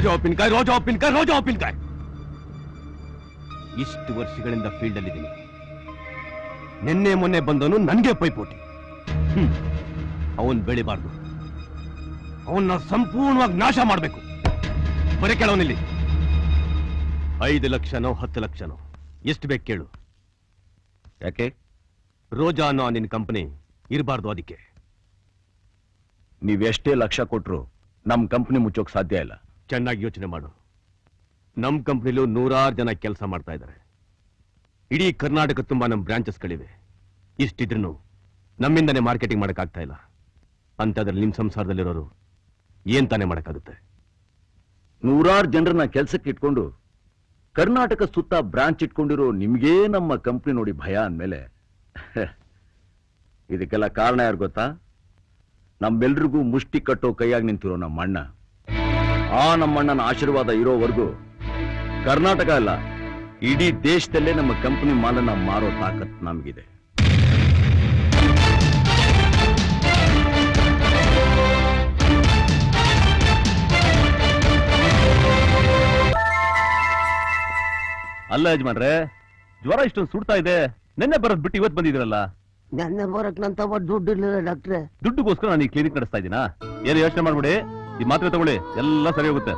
ರೋಜಾ ಉಪ್ಪಿನಕಾಯಿ ರೋಜಾ ಉಪ್ಪಿನಕಾಯಿ ರೋಜಾ ಉಪ್ಪಿನಕಾಯಿ ಇಷ್ಟು ವರ್ಷಗಳಿಂದ ಫೀಲ್ಡ್ ಅಲ್ಲಿದ್ದೀನಿ ನಿನ್ನೆ ಮೊನ್ನೆ ಬಂದವನು ನನಗೆ ಪೈಪೋಟಿ ಅವನ್ ಬೆಳಿಬಾರ್ದು ಅವನ್ನ ಸಂಪೂರ್ಣವಾಗಿ ನಾಶ ಮಾಡಬೇಕು ಬರೀ ಕೇಳವನಿಲ್ಲಿ ಐದು ಲಕ್ಷನೋ ಹತ್ತು ಲಕ್ಷನೋ ಎಷ್ಟು ಬೇಕು ಕೇಳು ಯಾಕೆ ರೋಜಾ ಅನ್ನೋ ನಿನ್ ಕಂಪನಿ ಇರಬಾರ್ದು ಅದಕ್ಕೆ ನೀವೆಷ್ಟೇ ಲಕ್ಷ ಕೊಟ್ರು ನಮ್ ಕಂಪನಿ ಮುಚ್ಚೋಕ್ ಸಾಧ್ಯ ಇಲ್ಲ ಚೆನ್ನಾಗಿ ಯೋಚನೆ ಮಾಡು ನಮ್ ಕಂಪ್ನಿಲೂ ನೂರಾರು ಜನ ಕೆಲಸ ಮಾಡ್ತಾ ಇದ್ದಾರೆ ಇಡೀ ಕರ್ನಾಟಕ ತುಂಬಾ ನಮ್ ಬ್ರಾಂಚಸ್ಗಳಿವೆ ಇಷ್ಟಿದ್ರು ನಮ್ಮಿಂದನೇ ಮಾರ್ಕೆಟಿಂಗ್ ಮಾಡಕ್ಕಾಗ್ತಾ ಇಲ್ಲ ಅಂತದ್ರಲ್ಲಿ ನಿಮ್ ಸಂಸಾರದಲ್ಲಿರೋರು ಏನ್ ತಾನೇ ಮಾಡಕ್ಕಾಗುತ್ತೆ ನೂರಾರು ಜನರನ್ನ ಕೆಲ್ಸಕ್ಕೆ ಇಟ್ಕೊಂಡು ಕರ್ನಾಟಕ ಸುತ್ತ ಬ್ರಾಂಚ್ ಇಟ್ಕೊಂಡಿರೋ ನಿಮ್ಗೇ ನಮ್ಮ ಕಂಪ್ನಿ ನೋಡಿ ಭಯ ಅಂದ್ಮೇಲೆ ಇದಕ್ಕೆಲ್ಲ ಕಾರಣ ಯಾರು ಗೊತ್ತಾ ನಮ್ಮೆಲ್ರಿಗೂ ಮುಷ್ಟಿ ಕಟ್ಟೋ ಕೈಯಾಗಿ ನಿಂತಿರೋ ನಮ್ಮ ಅಣ್ಣ ಆ ನಮ್ಮಣ್ಣನ ಆಶೀರ್ವಾದ ಇರೋವರೆಗೂ ಕರ್ನಾಟಕ ಅಲ್ಲ ಇಡೀ ದೇಶದಲ್ಲೇ ನಮ್ಮ ಕಂಪನಿ ಮಾಲನ್ನ ಮಾರೋ ತಾಕತ್ ನಮಗಿದೆ ಅಲ್ಲ ಯಜಮಾನ್ರೆ ಜ್ವರ ಇಷ್ಟೊಂದು ಸುಡ್ತಾ ಇದೆ ನಿನ್ನೆ ಬರೋದ್ ಬಿಟ್ಟು ಇವತ್ತು ಬಂದಿದ್ರಲ್ಲ ನನ್ನ ಬರಕ್ ನಂತ ದುಡ್ಡು ಇಲ್ಲ ಡಾಕ್ಟ್ರೆ ದುಡ್ಡುಗೋಸ್ಕರ ನಾನು ಈ ಕ್ಲಿನಿಕ್ ನಡೆಸ್ತಾ ಇದ್ದೀನಾ ಏನು ಯೋಚನೆ ಮಾಡ್ಬಿಡಿ ಈ ಮಾತ್ರೆ ತಗೊಳ್ಳಿ ಎಲ್ಲ ಸರಿ ಹೋಗುತ್ತೆ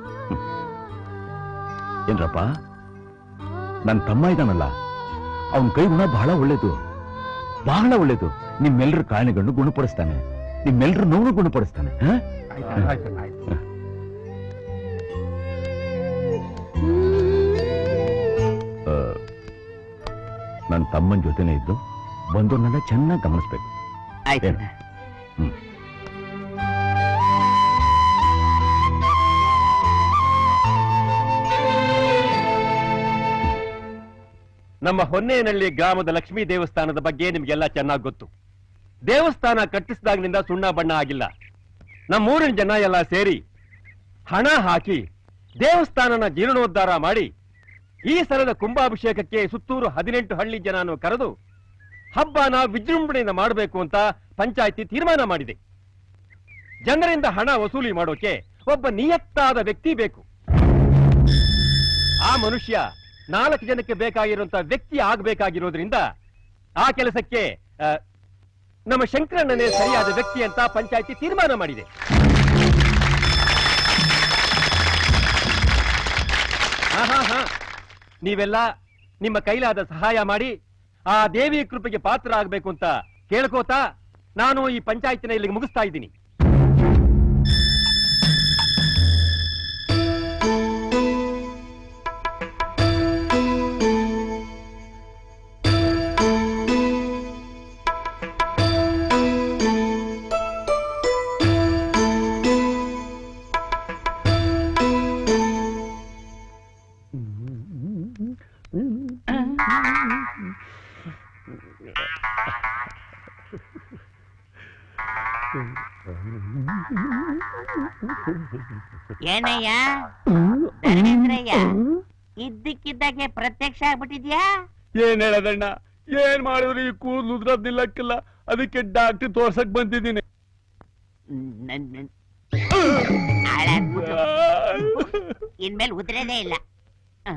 ಏನ್ರಪ್ಪ ನನ್ನ ತಮ್ಮ ಇದ್ದಾನಲ್ಲ ಅವನ ಕೈ ಗುಣ ಬಹಳ ಒಳ್ಳೇದು ಬಹಳ ಒಳ್ಳೇದು ನಿಮ್ಮೆಲ್ಲರ ಕಾರಣಗಳನ್ನು ಗುಣಪಡಿಸ್ತಾನೆ ನಿಮ್ಮೆಲ್ಲರ ನೋವು ಗುಣಪಡಿಸ್ತಾನೆ ಹ? ಆ, ನನ್ನ ತಮ್ಮನ ಜೊತೆನೇ ಇದ್ದು ಬಂದವ್ರನ್ನೆಲ್ಲ ಚೆನ್ನಾಗಿ ಗಮನಿಸ್ಬೇಕು ಆಯ್ತು ಏನು? ಹ್ಮ್ ನಮ್ಮ ಹೊನ್ನೇನಹಳ್ಳಿ ಗ್ರಾಮದ ಲಕ್ಷ್ಮೀ ದೇವಸ್ಥಾನದ ಬಗ್ಗೆ ನಿಮ್ಗೆಲ್ಲ ಚೆನ್ನಾಗಿ ಗೊತ್ತು ದೇವಸ್ಥಾನ ಕಟ್ಟಿಸಿದಾಗ್ಲಿಂದ ಸುಣ್ಣ ಬಣ್ಣ ಆಗಿಲ್ಲ ನಮ್ಮೂರಿನ ಜನ ಎಲ್ಲ ಸೇರಿ ಹಣ ಹಾಕಿ ದೇವಸ್ಥಾನನ ಜೀರ್ಣೋದ್ಧಾರ ಮಾಡಿ ಈ ಸಲದ ಕುಂಭಾಭಿಷೇಕಕ್ಕೆ ಸುತ್ತೂರು ಹದಿನೆಂಟು ಹಳ್ಳಿ ಜನನು ಕರೆದು ಹಬ್ಬನ ವಿಜೃಂಭಣೆಯಿಂದ ಮಾಡಬೇಕು ಅಂತ ಪಂಚಾಯಿತಿ ತೀರ್ಮಾನ ಮಾಡಿದೆ ಜನರಿಂದ ಹಣ ವಸೂಲಿ ಮಾಡೋಕೆ ಒಬ್ಬ ನಿಯತ್ತಾದ ವ್ಯಕ್ತಿ ಬೇಕು ಆ ಮನುಷ್ಯ ನಾಲ್ಕು ಜನಕ್ಕೆ ಬೇಕಾಗಿರುವಂತ ವ್ಯಕ್ತಿ ಆಗ್ಬೇಕಾಗಿರೋದ್ರಿಂದ ಆ ಕೆಲಸಕ್ಕೆ ಆ, ನಮ್ಮ ಶಂಕರಣ್ಣನೇ ಸರಿಯಾದ ವ್ಯಕ್ತಿ ಅಂತ ಪಂಚಾಯಿತಿ ತೀರ್ಮಾನ ಮಾಡಿದೆ ಹಾ ಹಾ ಹಾ ನೀವೆಲ್ಲ ನಿಮ್ಮ ಕೈಲಾದ ಸಹಾಯ ಮಾಡಿ ಆ ದೇವಿ ಕೃಪೆಗೆ ಪಾತ್ರ ಆಗ್ಬೇಕು ಅಂತ ಕೇಳ್ಕೋತಾ ನಾನು ಈ ಪಂಚಾಯತಿನ ಇಲ್ಲಿಗೆ ಮುಗಿಸ್ತಾ ಇದ್ದೀನಿ ಏನಯ್ಯ ಧರ್ಮೇಂದ್ರಯ್ಯ ಇದ್ದಕ್ಕಿದ್ದಾಗೆ ಪ್ರತ್ಯಕ್ಷ ಆಗ್ಬಿಟ್ಟಿದ್ಯಾ ಏನ್ ಹೇಳದಣ್ಣ ಏನ್ ಮಾಡಿದ್ರು ಈ ಕೂದಲು ಉದ್ರದ್ ನಿಲ್ಲಕ್ಕಿಲ್ಲ ಅದಕ್ಕೆ ಡಾಕ್ಟರ್ ತೋರ್ಸಕ್ ಬಂದಿದ್ದೀನಿ ನನ್- ನನ್- ಹಾಳಾಗ್ಬಿಟ್ಟು. ಇನ್ಮೇಲೆ ಉದ್ರೇದೇ ಇಲ್ಲ ಆ?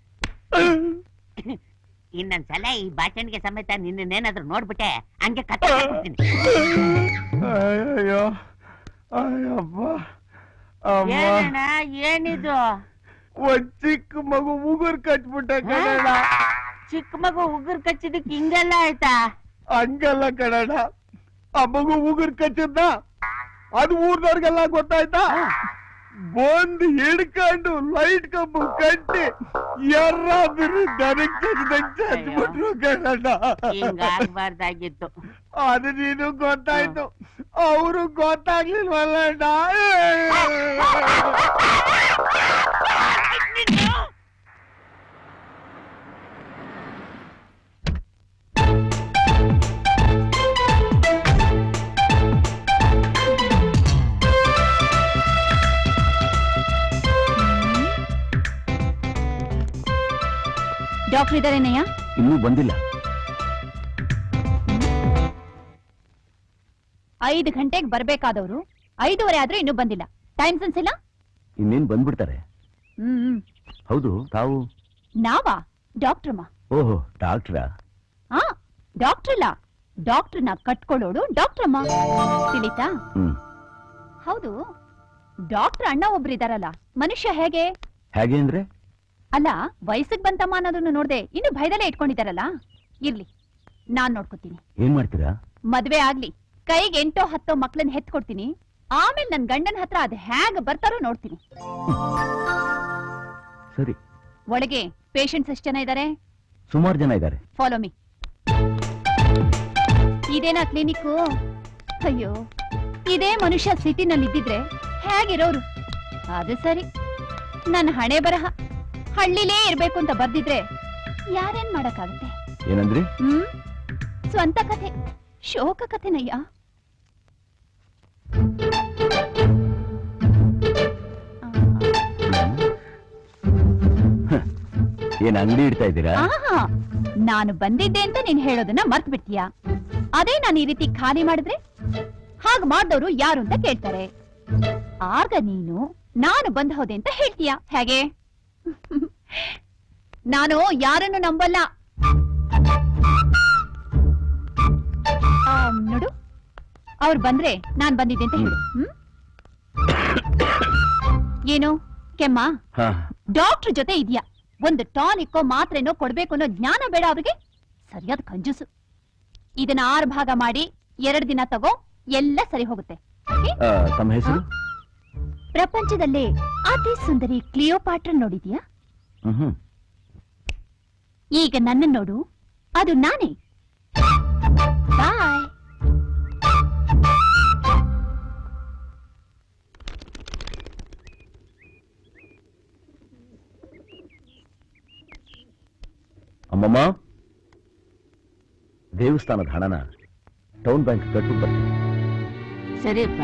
ಇನ್ನೊಂದ್ಸಲ ಈ ಬಾಚಣಿಗೆ ಸಮೇತ ನಿನ್ನೇನಾದ್ರೂ ನೋಡ್ಬಿಟ್ಟೆ ಹಂಗೆ ಕತ್ತೀನಿ ಅಯ್ಯೋ ಅಯ್ಯಪ್ಪ ಅಮ್ಮ ಏನಣ್ಣ ಏನಿದು ಒಂದ್ ಚಿಕ್ಕ ಮಗು ಉಗುರ್ ಕಟ್ಬಿಟ್ಟೆ ಕಣಣ್ಣ ಚಿಕ್ಕ ಮಗು ಉಗುರ್ ಕಚ್ಚಿದಕ್ ಹಿಂಗೆಲ್ಲ ಆಯ್ತಾ ಹಂಗಲ್ಲ ಕಣಣ್ಣ ಆ ಮಗು ಉಗುರ್ ಕಚ್ಚಿದ್ದ ಅದು ಊರ್ದವ್ರಿಗೆಲ್ಲ ಗೊತ್ತಾಯ್ತಾ ಬಂದು ಹಿಡ್ಕೊಂಡು ಲೈಟ್ ಕಂಬು ಕಟ್ಟಿ ಎರ್ರಾದ್ರು ದನಕ್ ಚಚ್ದಂಗ್ ಚಚ್ಬಿಟ್ರು ಕಣಣ್ಣ ಹಿಂಗಾಗ್ಬಾರ್ದಾಗಿತ್ತು ಅದು ನೀನು ಗೊತ್ತಾಯ್ತು ಅವರು ಗೊತ್ತಾಗ್ಲಿಲ್ವಲ್ಲಣ್ಣ ಡಾಕ್ಟರ್ ಇದಾರೇನಯ್ಯ ಇನ್ನೂ ಬಂದಿಲ್ಲ ಐದು ಗಂಟೆಗೆ ಬರ್ಬೇಕಾದವರು ಐದೂವರೆ ಆದ್ರೂ ಇನ್ನೂ ಬಂದಿಲ್ಲ ಟೈಮ್ ಸೆನ್ಸ್ ಇಲ್ಲ ಇನ್ನೇನ್ ಬಂದ್ಬಿಡ್ತಾರೆ ಹ್ಮ್ ಹೌದು ತಾವು ನಾವಾ ಡಾಕ್ಟ್ರಮ್ಮ ಓಹೋ ಡಾಕ್ಟ್ರಾ ಆ ಡಾಕ್ಟರ್ ಅಲ್ಲ ಡಾಕ್ಟರ್ನ ಕಟ್ಕೊಳ್ಳೋಡು ಡಾಕ್ಟ್ರಮ್ಮ ತಿಳಿತಾ ಹ್ಮ್ ಹೌದು ಡಾಕ್ಟರ್ ಅಣ್ಣ ಒಬ್ರು ಇದಾರಲ್ಲ ಮನುಷ್ಯ ಹೇಗೆ ಹೇಗೆ ಅಂದ್ರೆ ಅಲ್ಲ ವಯಸ್ಸಿಗೆ ಬಂತಮ್ಮ ಅನ್ನೋದನ್ನ ನೋಡ್ದೆ ಇನ್ನು ಭಯದಲ್ಲೇ ಇಟ್ಕೊಂಡಿದಾರಲ್ಲ ಇರ್ಲಿ ನಾನ್ ನೋಡ್ಕೊತೀನಿ ಏನ್ ಮಾಡ್ತೀರಾ ಮದ್ವೆ ಆಗ್ಲಿ ಕೈಗೆ ಎಂಟೋ ಹತ್ತೋ ಮಕ್ಳನ್ನ ಹೆತ್ಕೊಡ್ತೀನಿ ಆಮೇಲೆ ನನ್ ಗಂಡನ ಹತ್ರ ಅದ್ ಹೇಗ್ ಬರ್ತಾರೋ ನೋಡ್ತೀನಿ ಸರಿ ಒಳಗೆ ಪೇಷಂಟ್ಸ್ ಎಷ್ಟ್ ಜನ ಇದಾರೆ ಸುಮಾರು ಜನ ಇದ್ದಾರೆ ಫಾಲೋ ಮಿ ಇದೇನಾ ಕ್ಲಿನಿಕ್ ಅಯ್ಯೋ ಇದೇ ಮನುಷ್ಯ ಸಿಟಿನಲ್ಲಿ ಇದ್ದಿದ್ರೆ ಹೇಗಿರೋರು ಅದು ಸರಿ ನನ್ನ ಹಣೆ ಬರಹ ಹಳ್ಳಿಲೇ ಇರ್ಬೇಕು ಅಂತ ಬರ್ದಿದ್ರೆ ಯಾರೇನ್ ಮಾಡಕ್ಕಾಗುತ್ತೆ ಏನಂದ್ರಿ ಹ್ಮ್ ಸ್ವಂತ ಕಥೆ ಶೋಕ ಕಥೆನಯ್ಯ ಏನ್ ಅಂಗಡಿ ಇಡ್ತಾ ಇದ್ದೀರಾ ಆಹಾ ನಾನು ಬಂದಿದ್ದೆ ಅಂತ ನೀನ್ ಹೇಳೋದನ್ನ ಮರ್ತ್ ಬಿಡ್ತೀಯಾ ಅದೇ ನಾನು ಈ ರೀತಿ ಖಾಲಿ ಮಾಡಿದ್ರೆ ಹಾಗ್ ಮಾಡ್ದವ್ರು ಯಾರು ಅಂತ ಕೇಳ್ತಾರೆ ಆಗ ನೀನು ನಾನು ಬಂದ್ ಹೋದೆ ಅಂತ ಹೇಳ್ತೀಯ ಹೇಗೆ ನಾನು ಯಾರನ್ನು ನಂಬಲ್ಲ ಆ, ನೋಡು ಅವ್ರು ಬಂದ್ರೆ ನಾನ್ ಬಂದಿದ್ದೆ ಅಂತ ಹೇಳು ಹ್ಮ್ ಏನು ಕೆಮ್ಮ ಹಾ ಡಾಕ್ಟರ್ ಜೊತೆ ಇದೆಯಾ ಒಂದು ಟಾನಿಕ್ಕೋ ಮಾತ್ರೆನೋ ಕೊಡ್ಬೇಕು ಅನ್ನೋ ಜ್ಞಾನ ಬೇಡ ಅವ್ರಿಗೆ ಸರಿಯಾದ ಕಂಜೂಸು ಇದನ್ನ ಆರು ಭಾಗ ಮಾಡಿ ಎರಡು ದಿನ ತಗೋ ಎಲ್ಲ ಸರಿ ಹೋಗುತ್ತೆ Okay? ಆ, ತಮ್ಮ ಹೆಸರು ಪ್ರಪಂಚದಲ್ಲೇ ಅತಿ ಸುಂದರಿ ಕ್ಲಿಯೋಪಾಟ್ರ ನೋಡಿದ್ಯಾ ಹ್ಮ್ ಈಗ ನನ್ನ ನೋಡು ಅದು ನಾನೇ ಬಾಯ್ ಅಮ್ಮಮ್ಮ ದೇವಸ್ಥಾನದ ಹಣನ ಟೌನ್ ಬ್ಯಾಂಕ್ ಕಟ್ಟು ಬರ್ತೀನಿ ಸರಿಯಪ್ಪ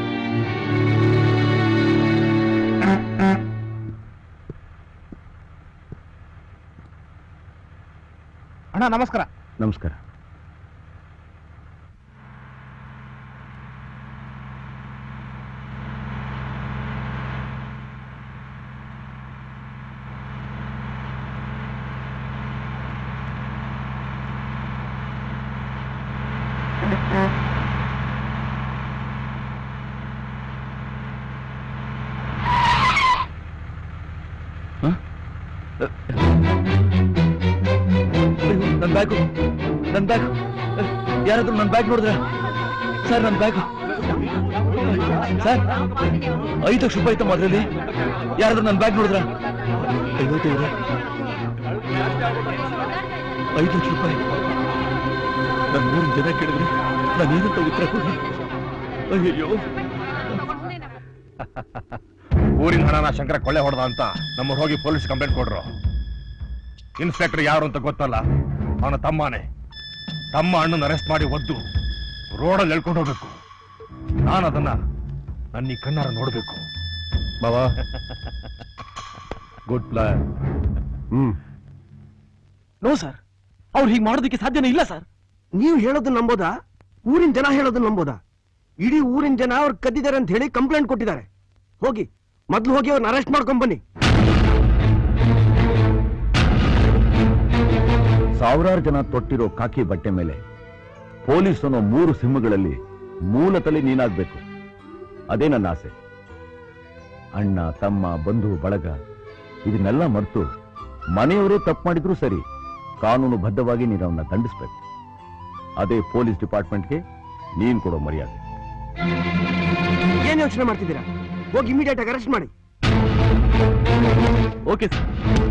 ಅಣ್ಣ ನಮಸ್ಕಾರ ನಮಸ್ಕಾರ ನನ್ನ ಬ್ಯಾಗು ನನ್ನ ಬ್ಯಾಗ್ ಯಾರಾದ್ರೂ ನನ್ನ ಬ್ಯಾಗ್ ನೋಡಿದ್ರ ಸರ್ ನನ್ನ ಬ್ಯಾಗು ಸರ್ ಐದು ಲಕ್ಷ ರೂಪಾಯಿ ಇತ್ತು ಅದ್ರಲ್ಲಿ ಯಾರಾದ್ರೂ ನನ್ನ ಬ್ಯಾಗ್ ನೋಡಿದ್ರ ಅಯ್ಯೋ ದೇವ್ರೆ ಐದು ಲಕ್ಷ ರೂಪಾಯಿ ನನ್ನ ಮೂರು ಜನ ಕೇಳಿದ್ರೆ ನಾನು ಏನಂತ ಉತ್ತರ ಕೊಡಿ ಅಯ್ಯಯ್ಯೋ ಊರಿನ ಹಣನ ಶಂಕರ ಕೊಳ್ಳೆ ಹೊಡೆದ ಅಂತ ನಮ್ಮ ಹೋಗಿ ಪೊಲೀಸ್ ಕಂಪ್ಲೇಂಟ್ ಕೊಡ್ರು ಇನ್ಸ್ಪೆಕ್ಟರ್ ಯಾರು ಅಂತ ಗೊತ್ತಲ್ಲ ಅವನ ತಮ್ಮನೇ ತಮ್ಮ ಅಣ್ಣನ ಅರೆಸ್ಟ್ ಮಾಡಿ ಒದ್ದು ರೋಡಲ್ಲಿ ಎಳ್ಕೊಂಡು ಹೋಗ್ಬೇಕು ನಾನು ಅದನ್ನ ನನ್ನ ಈ ಕಣ್ಣಾರ ನೋಡ್ಬೇಕು ಬಾವಾ good plan hmm no sir ಅವ್ರು ಹೀಗೆ ಮಾಡೋದಕ್ಕೆ ಸಾಧ್ಯನೇ ಇಲ್ಲ ಸರ್ ನೀವು ಹೇಳೋದು ನಂಬೋದಾ ಊರಿನ ಜನ ಹೇಳೋದು ನಂಬೋದಾ ಇಡೀ ಊರಿನ ಜನ ಅವ್ರು ಕದ್ದಿದ್ದಾರೆ ಅಂತ ಹೇಳಿ ಕಂಪ್ಲೇಂಟ್ ಕೊಟ್ಟಿದ್ದಾರೆ ಹೋಗಿ ಮೊದ್ಲು ಹೋಗಿ ಅವ್ರನ್ನ ಅರೆಸ್ಟ್ ಮಾಡ್ಕೊಂಡ್ ಬನ್ನಿ ಸಾವಿರಾರು ಜನ ತೊಟ್ಟಿರೋ ಕಾಕಿ ಬಟ್ಟೆ ಮೇಲೆ ಪೊಲೀಸ್ ಅನ್ನೋ ಮೂರು ಸಿಂಹಗಳಲ್ಲಿ ಮೂಲತಲ್ಲಿ ನೀನಾಗ್ಬೇಕು ಅದೇ ನನ್ನ ಆಸೆ ಅಣ್ಣ ತಮ್ಮ ಬಂಧು ಬಳಗ ಇದನ್ನೆಲ್ಲ ಮರೆತು ಮನೆಯವರೇ ತಪ್ಪು ಮಾಡಿದ್ರು ಸರಿ ಕಾನೂನು ಬದ್ಧವಾಗಿ ನೀನು ಅವನ್ನ ದಂಡಿಸ್ಬೇಕು ಅದೇ ಪೊಲೀಸ್ ಡಿಪಾರ್ಟ್ಮೆಂಟ್ಗೆ ನೀನ್ ಕೊಡೋ ಮರ್ಯಾದೆ ಏನ್ ಯೋಚನೆ ಮಾಡ್ತಿದ್ದೀರಾ ಹೋಗಿ ಇಮಿಡಿಯೇಟ್ ಆಗಿ ಅರೆಸ್ಟ್ ಮಾಡಿ ಓಕೆ ಸರ್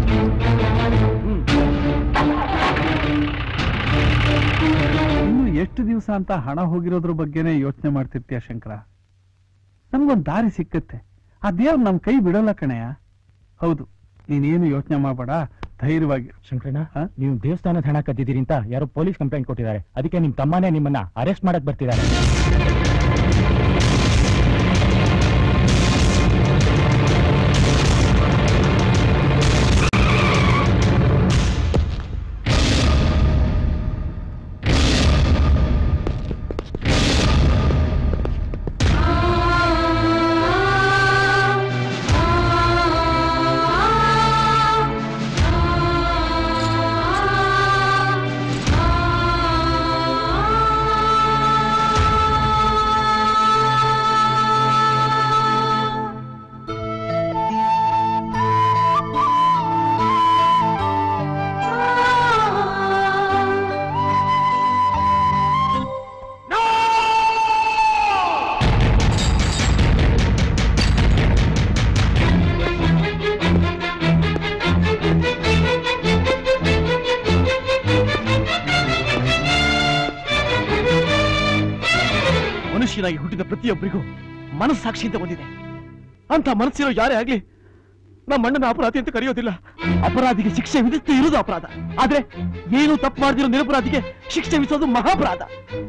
ಇನ್ನು ಎಷ್ಟು ದಿವಸ ಅಂತ ಹಣ ಹೋಗಿರೋದ್ರ ಬಗ್ಗೆನೇ ಯೋಚನೆ ಮಾಡ್ತಿರ್ತೀಯ ಶಂಕರ ನಮ್ಗೊಂದ್ ದಾರಿ ಸಿಕ್ಕತ್ತೆ ಆ ದೇವ್ರು ನಮ್ ಕೈ ಬಿಡೋಲ್ಲ ಕಣಯ್ಯ ಹೌದು ನೀನೇನು ಯೋಚನೆ ಮಾಡಬೇಡ ಧೈರ್ಯವಾಗಿ ಶಂಕರಣ್ಣ ಹಾ? ನೀವು ದೇವಸ್ಥಾನದ ಹಣ ಕದ್ದಿದ್ದೀರಿ ಅಂತ ಯಾರೋ ಪೊಲೀಸ್ ಕಂಪ್ಲೇಂಟ್ ಕೊಟ್ಟಿದ್ದಾರೆ ಅದಕ್ಕೆ ನಿಮ್ ತಮ್ಮನೇ ನಿಮ್ಮನ್ನ ಅರೆಸ್ಟ್ ಮಾಡಕ್ ಬರ್ತಿದ್ದಾರೆ ಹುಟ್ಟಿದ ಪ್ರತಿಯೊಬ್ಬರಿಗೂ ಮನಸ್ಸಾಕ್ಷಿಯಿಂದ ಬಂದಿದೆ ಅಂತ ಮನಸ್ಸಿರೋ ಯಾರೇ ಆಗ್ಲಿ ನಮ್ಮ ಅಣ್ಣನ ಅಪರಾಧಿ ಅಂತ ಕರೆಯೋದಿಲ್ಲ ಅಪರಾಧಿಗೆ ಶಿಕ್ಷೆ ವಿಧಿಸ್ತೇ ಇರುವುದು ಅಪರಾಧ ಆದ್ರೆ ಏನು ತಪ್ಪು ಮಾಡದಿರೋ ನಿರಪರಾಧಿಗೆ ಶಿಕ್ಷೆ ವಿಧಿಸೋದು ಮಹಾಪರಾಧ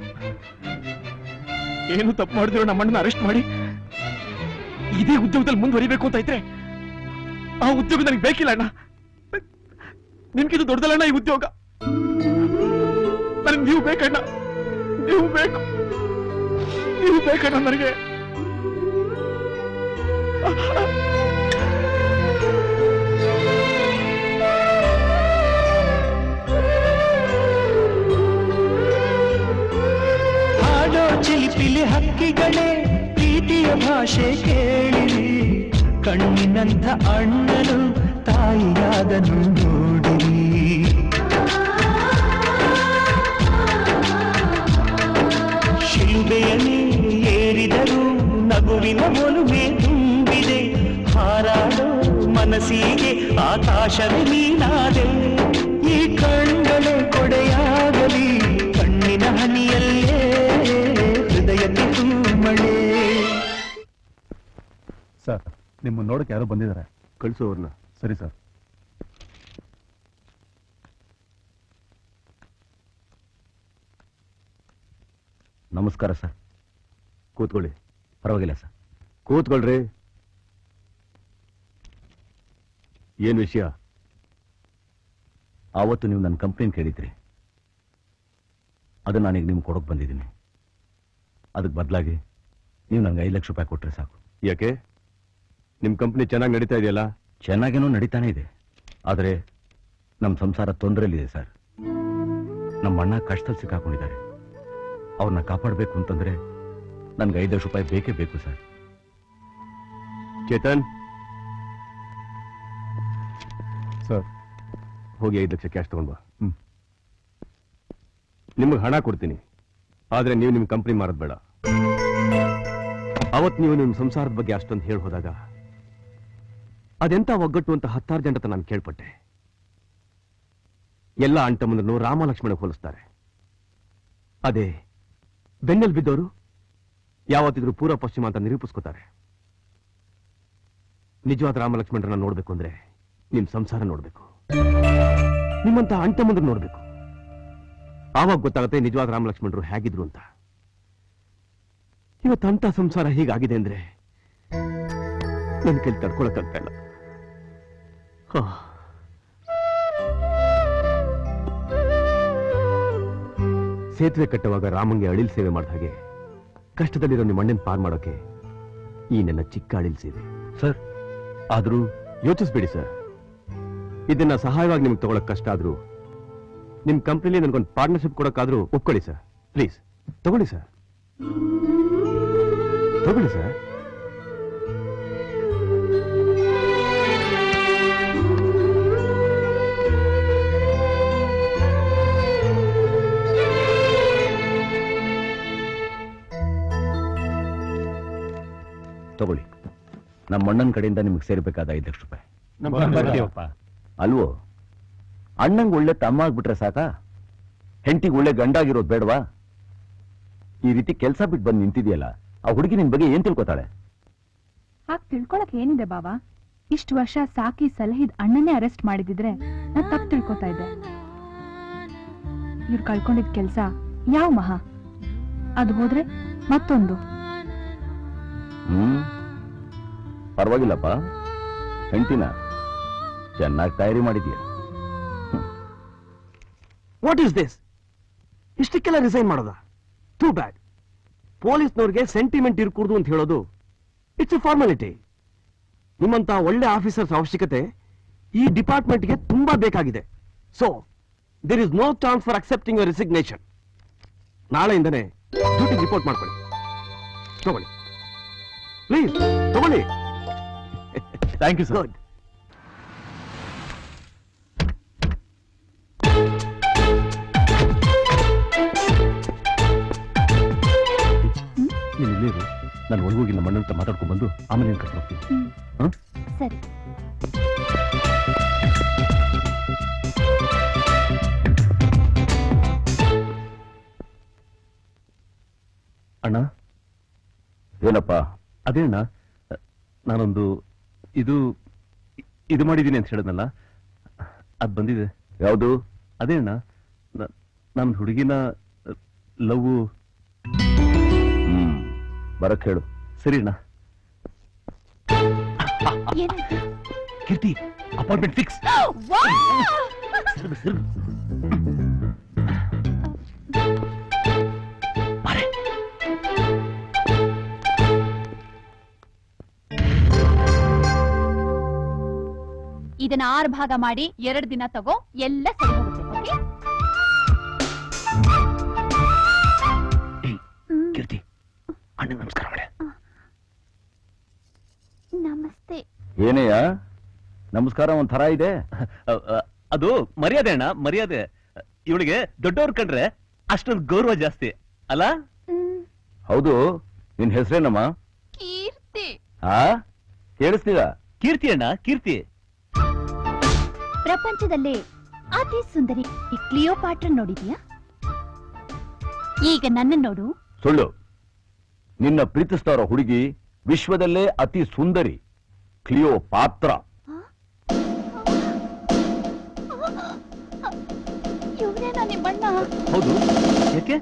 ಏನು ತಪ್ಪು ಮಾಡದಿರೋ ನಮ್ಮ ಅಣ್ಣನ ಅರೆಸ್ಟ್ ಮಾಡಿ ಇದೇ ಉದ್ಯೋಗದಲ್ಲಿ ಮುಂದುವರಿಬೇಕು ಅಂತ ಇದ್ರೆ ಆ ಉದ್ಯೋಗ ನನಗೆ ಬೇಕಿಲ್ಲ ಅಣ್ಣ ನಿಮ್ಗಿದು ದೊಡ್ಡದಲ್ಲ ಈ ಉದ್ಯೋಗ ನನಗೆ ನೀವು ಬೇಕಣ್ಣ ನೀವು ಬೇಕು ನೀವು ಬೇಕಣ್ಣ ನನಗೆ ಹಾಡೋ ಚಿಲಿಪಿಲಿ ಹಕ್ಕಿಗಳೇ ಪ್ರೀತಿಯ ಭಾಷೆ ಕೇಳಿರಿ ಕಣ್ಣಿನಂಥ ಅಣ್ಣನು ತಾಯಿಯಾದನು ನೋಡಿರಿ ಶಿಲ್ಬೆಯಲ್ಲಿ ಏರಿದರು ನಗುವಿನ ಒಲುಮೆ ತುಂಬಿದೆ ಹಾರಾಡೋ ಮನಸ್ಸಿಗೆ ಆಕಾಶವೇ ನೀನಾದೆ ಈ ಕಣ್ಗಳೇ ಕೊಡೆಯಾಗಲಿ ಕಣ್ಣಿನ ಹನಿಯಲ್ಲೇ ಹೃದಯಕ್ಕೆ ತೂಮಳೆ ಸರ್ ನಿಮ್ಮ ನೋಡಕ್ಕೆ ಯಾರೋ ಬಂದಿದ್ದಾರೆ ಕಳಿಸು ಅವ್ರನ್ನ ಸರಿ ಸರ್ ನಮಸ್ಕಾರ ಸರ್ ಕೂತ್ಕೊಳ್ಳಿ ಪರವಾಗಿಲ್ಲ ಸರ್ ಕೂತ್ಕೊಳ್ರಿ ಏನ್ ವಿಷಯ ಆವತ್ತು ನೀವು ನನ್ನ ಕಂಪ್ಲೇಂಟ್ ಕೇಳಿದ್ರಿ ಅದು ನಾನೀಗ ನಿಮ್ಗೆ ಕೊಡೋಕೆ ಬಂದಿದ್ದೀನಿ ಅದಕ್ಕೆ ಬದಲಾಗಿ ನೀವು ನನಗೆ ಐದು ಲಕ್ಷ ರೂಪಾಯಿ ಕೊಟ್ಟರೆ ಸಾಕು ಯಾಕೆ ನಿಮ್ ಕಂಪ್ನಿ ಚೆನ್ನಾಗಿ ನಡೀತಾ ಇದೆಯಲ್ಲ ಚೆನ್ನಾಗೇನೋ ನಡೀತಾನೆ ಇದೆ ಆದರೆ ನಮ್ಮ ಸಂಸಾರ ತೊಂದರೆಯಲ್ಲಿದೆ ಸರ್ ನಮ್ಮ ಅಣ್ಣ ಕಷ್ಟದಲ್ಲಿ ಸಿಕ್ಕಾಕೊಂಡಿದ್ದಾರೆ ಅವ್ರನ್ನ ಕಾಪಾಡಬೇಕು ಅಂತಂದ್ರೆ ನನ್ಗೆ ಐದು ಲಕ್ಷ ರೂಪಾಯಿ ಬೇಕೇ ಬೇಕು ಸರ್ ಚೇತನ್ ಸರ್ ಹೋಗಿ ಐದು ಲಕ್ಷ ಕ್ಯಾಶ್ ತಗೊಂಡ್ ಬಾ ಹ್ಮ್. ನಿಮಗೆ ಹಣ ಕೊಡ್ತೀನಿ ಆದ್ರೆ ನೀವು ನಿಮ್ ಕಂಪ್ನಿ ಮಾರೋದ್ ಬೇಡ ಅವತ್ ನೀವು ನಿಮ್ ಸಂಸಾರದ ಬಗ್ಗೆ ಅಷ್ಟೊಂದು ಹೇಳಿ ಹೋದಾಗ ಅದೆಂತ ಒಗ್ಗಟ್ಟು ಅಂತ ಹತ್ತಾರು ಜನರ ನಾನು ಕೇಳ್ಪಟ್ಟೆ ಎಲ್ಲ ಅಂಟಮ್ಮಂದ್ರನ್ನು ರಾಮ ಲಕ್ಷ್ಮಣ ಹೋಲಿಸ್ತಾರೆ ಅದೇ ಬೆನ್ನಲ್ಲಿ ಬಿದ್ದವರು ಯಾವತ್ತಿದ್ರು ಪೂರ್ವ ಪಶ್ಚಿಮ ಅಂತ ನಿರೂಪಿಸ್ಕೋತಾರೆ ನಿಜವಾದ ರಾಮ ಲಕ್ಷ್ಮಣರನ್ನ ನೋಡ್ಬೇಕು ಅಂದ್ರೆ ನಿಮ್ ಸಂಸಾರ ನೋಡ್ಬೇಕು ನಿಮ್ಮಂತ ಅಂಟಮಂದ್ರ ನೋಡ್ಬೇಕು ಆವಾಗ ಗೊತ್ತಾಗುತ್ತೆ ನಿಜವಾದ ರಾಮ ಲಕ್ಷ್ಮಣರು ಹೇಗಿದ್ರು ಅಂತ ಇವತ್ತು ಅಂತ ಸಂಸಾರ ಹೀಗಾಗಿದೆ ಅಂದ್ರೆ ನನ್ನ ಕೈಲಿ ತಡ್ಕೊಳಕ್ಕಾಗ್ತಾ ಇಲ್ಲ ಹಾ. ಸೇತುವೆ ಕಟ್ಟುವಾಗ ರಾಮಂಗೆ ಅಳಿಲ್ ಸೇವೆ ಮಾಡಿದ ಹಾಗೆ ಕಷ್ಟದಲ್ಲಿರೋ ನಿಮ್ಮ ಅಣ್ಣನ ಪಾರ್ ಮಾಡೋಕೆ ಈ ನನ್ನ ಚಿಕ್ಕ ಅಳಿಲ್ ಸೇವೆ ಸರ್ ಆದರೂ ಯೋಚಿಸ್ಬೇಡಿ ಸರ್ ಇದನ್ನ ಸಹಾಯವಾಗಿ ನಿಮ್ಗೆ ತಗೊಳಕ್ ಕಷ್ಟ ಆದ್ರೂ ನಿಮ್ ಕಂಪ್ನಿಲಿ ನನ್ಗೊಂದು ಪಾರ್ಟ್ನರ್ಶಿಪ್ ಕೊಡಕ್ಕಾದ್ರೂ ಒಪ್ಕೊಳ್ಳಿ ಸರ್ ಪ್ಲೀಸ್ ತಗೊಳ್ಳಿ ಸರ್ ತಗೊಳ್ಳಿ ಸರ್ ತಗೊಳ್ಳಿ ನಮ್ಮ ಅಣ್ಣನ ಕಡೆಯಿಂದ ನಿಮಗೆ ಸೇರ್ಬೇಕಾದ ಐದು ಲಕ್ಷ ರೂಪಾಯಿ ಬರ್ತೀವಪ್ಪ ಅಲ್ವೋ ಅಣ್ಣಂಗ್ ಒಳ್ಳೆ ತಮ್ಮ ಆಗ್ಬಿಟ್ರೆ ಸಾಕಾ ಹೆಂಡತಿಗೆ ಒಳ್ಳೆ ಗಂಡಾಗಿರೋದು ಬೇಡವಾ ಈ ರೀತಿ ಕೆಲಸ ಬಿಟ್ಟು ಬಂದು ನಿಂತಿದೆಯಲ್ಲ ಆ ಹುಡುಗಿ ನಿನ್ ಬಗ್ಗೆ ಏನ್ ತಿಳ್ಕೊತಾಳೆ ಹಾಗ್ ತಿಳ್ಕೊಳಕ್ ಏನಿದೆ ಬಾವಾ ಇಷ್ಟು ವರ್ಷ ಸಾಕಿ ಸಲಹಿದ್ ಅಣ್ಣನೇ ಅರೆಸ್ಟ್ ಮಾಡಿದಿದ್ರೆ ನಾ ತಪ್ಪು ತಿಳ್ಕೊತಾ ಇದ್ದೆ ಇವ್ರು ಕಳ್ಕೊಂಡಿದ್ ಕೆಲ್ಸ ಯಾವ ಮಹಾ ಅದು ಹೋದ್ರೆ ಮತ್ತೊಂದು ಹ್ಮ್ ಪರವಾಗಿಲ್ಲಪ್ಪ ಹೆಂಡತಿನ ಚೆನ್ನಾಗಿ ತಯಾರಿ ಮಾಡಿದ್ಯಾ ವಾಟ್ ಈಸ್ ದಿಸ್ ಇಷ್ಟಕ್ಕೆಲ್ಲ ರಿಸೈನ್ ಮಾಡೋದ ಟೂ ಬ್ಯಾಡ್ ಪೊಲೀಸ್ನವ್ರಿಗೆ ಸೆಂಟಿಮೆಂಟ್ ಇರ್ಕೂಡ್ದು ಅಂತ ಹೇಳೋದು ಇಟ್ಸ್ ಎ ಫಾರ್ಮಾಲಿಟಿ ನಿಮ್ಮಂತ ಒಳ್ಳೆ ಆಫೀಸರ್ಸ್ ಅವಶ್ಯಕತೆ ಈ ಡಿಪಾರ್ಟ್ಮೆಂಟ್ಗೆ ತುಂಬಾ ಬೇಕಾಗಿದೆ so there is no chance for accepting your resignation ನಾಳೆಯಿಂದನೇ ಡ್ಯೂಟಿ ರಿಪೋರ್ಟ್ ಮಾಡ್ಕೊಳ್ಳಿ ತಗೊಳ್ಳಿ ಪ್ಲೀಸ್ ತಗೊಳ್ಳಿ ಥ್ಯಾಂಕ್ ಯು ಸರ್ ಗುಡ್ ನೀನು ಇಲ್ಲೇ ಇರು. ನಾನು ಒಳಗೋಗಿ ನಮ್ಮ ಅಣ್ಣನ ಹತ್ರ ಮಾತಾಡ್ಕೊಂಡ್ ಬಂದು ಆಮೇಲೆ ನೀನು ಕರ್ಕೊಂಡು ಹೋಗ್ತೀನಿ ಹ? ಸರಿ ಅಣ್ಣ ಏನಪ್ಪ ಅದೇ ಅಣ್ಣ ನಾನೊಂದು ಇದು ಇದು ಮಾಡಿದ್ದೀನಿ ಅಂತ ಹೇಳಿದ್ನಲ್ಲ ಅದ್ ಬಂದಿದೆ ಯಾವುದು ಅದೇ ಅಣ್ಣ ನನ್ನ ಹುಡುಗಿನ ಲವ್ ಹ್ಮ್ ಬರಕ್ ಹೇಳು ಸರಿ ಅಣ್ಣ ಏನಾಯ್ತು ಕೀರ್ತಿ ಅಪಾಯಿಂಟ್ಮೆಂಟ್ ಫಿಕ್ಸ್ ಇದನ್ನ ಆರು ಭಾಗ ಮಾಡಿ ಎರಡು ದಿನ ತಗೋ ಎಲ್ಲ ಸರಿ ಹೋಗುತ್ತೆ ಓಕೆ ಕೀರ್ತಿ ಅಣ್ಣ ನಮಸ್ಕಾರ ಮಾಡೆ ನಮಸ್ತೆ ಏನೆಯ ನಮಸ್ಕಾರ ಒಂದ್ ಥರ ಇದೆ ಅದು ಮರ್ಯಾದೆ ಅಣ್ಣ ಮರ್ಯಾದೆ ಇವಳಿಗೆ ದೊಡ್ಡವ್ರು ಕಂಡ್ರೆ ಅಷ್ಟೊಂದು ಗೌರವ ಜಾಸ್ತಿ ಅಲ್ಲ ಹೌದು ನಿನ್ ಹೆಸರೇನಮ್ಮ ಕೀರ್ತಿ ಆ ಕೇಳಿಸ್ತೀಗ ಕೀರ್ತಿ ಅಣ್ಣ ಕೀರ್ತಿ ಪ್ರಪಂಚದಲ್ಲೇ ಅತಿ ಸುಂದರಿ ಈ ಕ್ಲಿಯೋಪಾಟ್ರ ನೋಡಿದ್ಯಾ ಈಗ ನನ್ನ ನೋಡು ಸುಳ್ಳು ನಿನ್ನ ಪ್ರೀತಿಸ್ತಾರ ಹುಡುಗಿ ವಿಶ್ವದಲ್ಲೇ ಅತಿ ಸುಂದರಿ ಕ್ಲಿಯೋ ಪಾತ್ರ ಇವನೇನಾ ನಿಮ್ಮಣ್ಣ ಹೌದು ಯಾಕೆ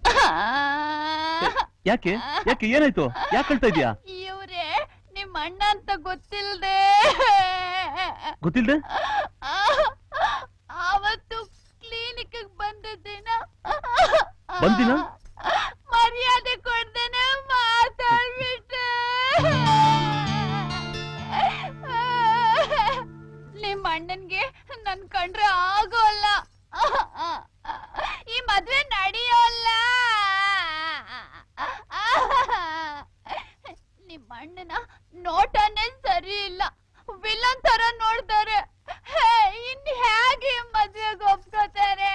ಯಾಕೆ ಯಾಕೆ ಏನಾಯ್ತು ಯಾಕೆ ಕಳ್ತಾ ಇದೀಯಾ ಇವ್ರೇ ನಿಮ್ಮ ಅಣ್ಣ ಅಂತ ಗೊತ್ತಿಲ್ದೆ ಗೊತ್ತಿಲ್ದೆ ಅವತ್ತು ಕ್ಲಿನಿಕ್ ಬಂದ ದಿನ ಬಂದಿನ ಮರ್ಯಾದೆ ಕೊಡ್ದೇನೆ ಮಾತಾಡ್ಬಿಟ್ಟೆ ನಿಮ್ಮ ಅಣ್ಣನ್ಗೆ ನನ್ ಕಂಡ್ರೆ ಆಗೋಲ್ಲ ಈ ಮದ್ವೆ ನಡೆಯೋಲ್ಲ ನಿಮ್ಮ ಅಣ್ಣನ ನೋಟನೇ ಸರಿ ಇಲ್ಲ ವಿಲನ್ ತರ ನೋಡ್ತಾರೆ ಹೇ, ಇನ್ ಹೇಗೆ ಮದ್ವೆಗೆ ಒಪ್ಕೋತಾರೆ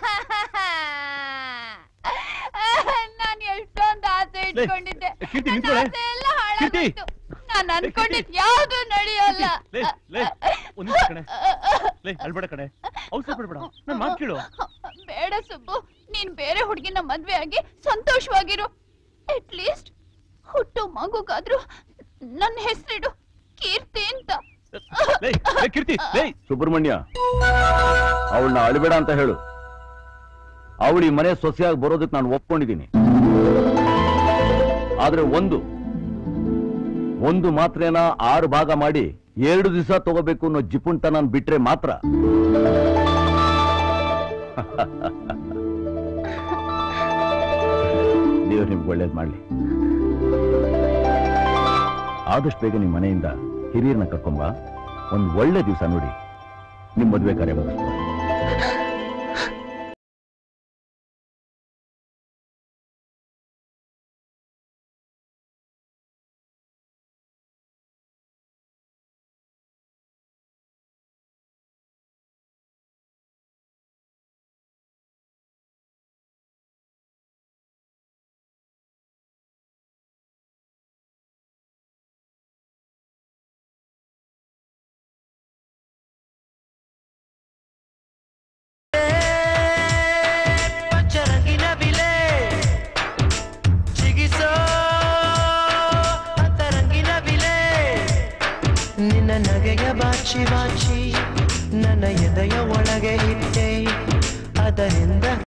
ನಾನು ಎಷ್ಟೊಂದು ಆಸೆ ಇಟ್ಕೊಂಡಿದ್ದೆ ಕೀರ್ತಿ, ನನ್ನ ನಿಂತ್ಕೊಳೆ. ಆಸೆ ಎಲ್ಲ ಕೀರ್ತಿ. ಹಾಳಾಗೋಯ್ತು ನಾನು ಅನ್ಕೊಂಡಿದ್ ಯಾವ್ದು ನಡೆಯೋಲ್ಲ ಲೇ ಲೇ ಒಂದ್ ನಿಮಿಷ ಕಣೆ ಲೇ ಅಳ್ಬೇಡ ಕಣೆ ಔಷಧ ಬಿಡ್ಬೇಡ ನನ್ ಮಾತು ಕೇಳು ಬೇಡ ಸುಬ್ಬು ನೀನ್ ಬೇರೆ ಹುಡುಗಿನ ಮದ್ವೆ ಆಗಿ ಸಂತೋಷವಾಗಿರು ಅಟ್ ಲೀಸ್ಟ್ ಹುಟ್ಟು ಮಗುಗಾದ್ರೂ ನನ್ನ ಹೆಸರಿಡು ಕೀರ್ತಿ ಅಂತ ಲೇ ಲೇ ಕೀರ್ತಿ ಲೇ ಸುಬ್ರಹ್ಮಣ್ಯ ಅವಳನ್ನ ಅಳಬೇಡ ಅಂತ ಹೇಳು ಅವಳು ಈ ಮನೆ ಸೊಸೆಯಾಗಿ ಬರೋದಕ್ಕೆ ನಾನು ಒಪ್ಕೊಂಡಿದ್ದೀನಿ ಆದ್ರೆ ಒಂದು ಒಂದು ಮಾತ್ರೇನ ಆರು ಭಾಗ ಮಾಡಿ ಎರಡು ದಿವಸ ತಗೋಬೇಕು ಅನ್ನೋ ಜಿಪುಂಟ ನಾನು ಬಿಟ್ರೆ ಮಾತ್ರ ದೇವ್ರು ನಿಮ್ಗೆ ಒಳ್ಳೇದ್ ಮಾಡ್ಲಿ ಆದಷ್ಟು ಬೇಗ ನಿಮ್ಮ ಮನೆಯಿಂದ ಹಿರಿಯರನ್ನ ಕರ್ಕೊಂಬ ಒಂದ್ ಒಳ್ಳೆ ದಿವಸ ನೋಡಿ ನಿಮ್ ಮದುವೆ ಕಾರ್ಯ ಮುಗಿಸ್ತಾರೆ ಪಂಚರಂಗಿನ ಬಿಲೆ ಚಿಗಿಸೋ ಅಂತರಂಗಿನ ಬಿಲೆ ನಿನ್ನ ನಗೆಯ ಬಾಚಿ ಬಾಚಿ ನನ್ನ ಎದೆಯ ಒಳಗೆ ಇಟ್ಟೆ ಅದರಿಂದ